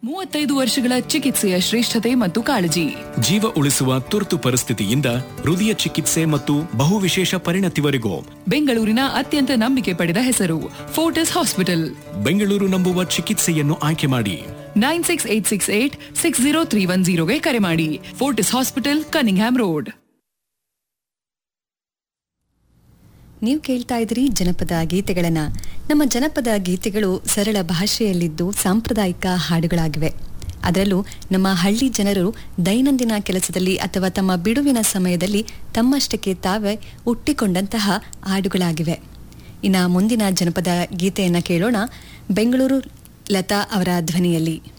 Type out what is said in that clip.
ಮೂವತ್ತೈದು ವರ್ಷಗಳ ಚಿಕಿತ್ಸೆಯ ಶ್ರೇಷ್ಠತೆ ಮತ್ತು ಕಾಳಜಿ ಜೀವ ಉಳಿಸುವ ತುರ್ತು ಪರಿಸ್ಥಿತಿಯಿಂದ ಹೃದಯ ಚಿಕಿತ್ಸೆ ಮತ್ತು ಬಹುವಿಶೇಷ ಪರಿಣತಿವರೆಗೂ ಬೆಂಗಳೂರಿನ ಅತ್ಯಂತ ನಂಬಿಕೆ ಪಡೆದ ಹೆಸರು ಫೋರ್ಟಿಸ್ ಹಾಸ್ಪಿಟಲ್ ಬೆಂಗಳೂರು ನಂಬುವ ಚಿಕಿತ್ಸೆಯನ್ನು ಆಯ್ಕೆ ಮಾಡಿ nine six eight six eight six zero three one ಜೀರೋಗೆ ಕರೆ ಮಾಡಿ ಫೋರ್ಟಿಸ್ ಹಾಸ್ಪಿಟಲ್ ಕನಿಂಗ್ಹ್ಯಾಮ್ ರೋಡ್ ನೀವು ಕೇಳ್ತಾ ಇದ್ರಿ ಜನಪದ ಗೀತೆಗಳನ್ನ ನಮ್ಮ ಜನಪದ ಗೀತೆಗಳು ಸರಳ ಭಾಷೆಯಲ್ಲಿದ್ದು ಸಾಂಪ್ರದಾಯಿಕ ಹಾಡುಗಳಾಗಿವೆ ಅದರಲ್ಲೂ ನಮ್ಮ ಹಳ್ಳಿ ಜನರು ದೈನಂದಿನ ಕೆಲಸದಲ್ಲಿ ಅಥವಾ ತಮ್ಮ ಬಿಡುವಿನ ಸಮಯದಲ್ಲಿ ತಮ್ಮಷ್ಟಕ್ಕೆ ತಾವೇ ಹುಟ್ಟಿಕೊಂಡಂತಹ ಹಾಡುಗಳಾಗಿವೆ ಇನ್ನು ಮುಂದಿನ ಜನಪದ ಗೀತೆಯನ್ನು ಕೇಳೋಣ ಬೆಂಗಳೂರು ಲತಾ ಅವರ ಧ್ವನಿಯಲ್ಲಿ